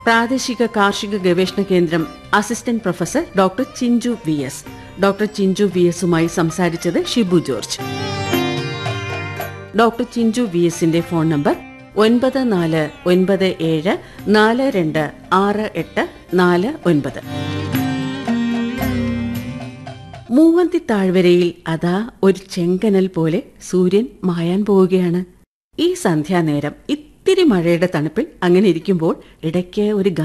പ്രാദേശിക കാർഷിക ഗവേഷണ കേന്ദ്രം assistant professor doctor Chinchu V S doctor Chinchu V എസുമായി സംസാരിച്ചത് Shibu George doctor Chinchu V എസിന്റെ ഫോൺ നമ്പർ ഒൻപത് നാല് ഒൻപത് ഏഴ് നാല് രണ്ട് ആറ് എട്ട് നാല് ഒൻപത് മൂവന്തി താഴ്വരയിൽ അതാ ഒരു ചെങ്കനൽ പോലെ സൂര്യൻ മായാൻ പോവുകയാണ് ഈ സന്ധ്യാനേരം ഇത്തിരി മഴയുടെ തണുപ്പിൽ അങ്ങനെ ഇരിക്കുമ്പോൾ ഇടയ്ക്ക് ഒരു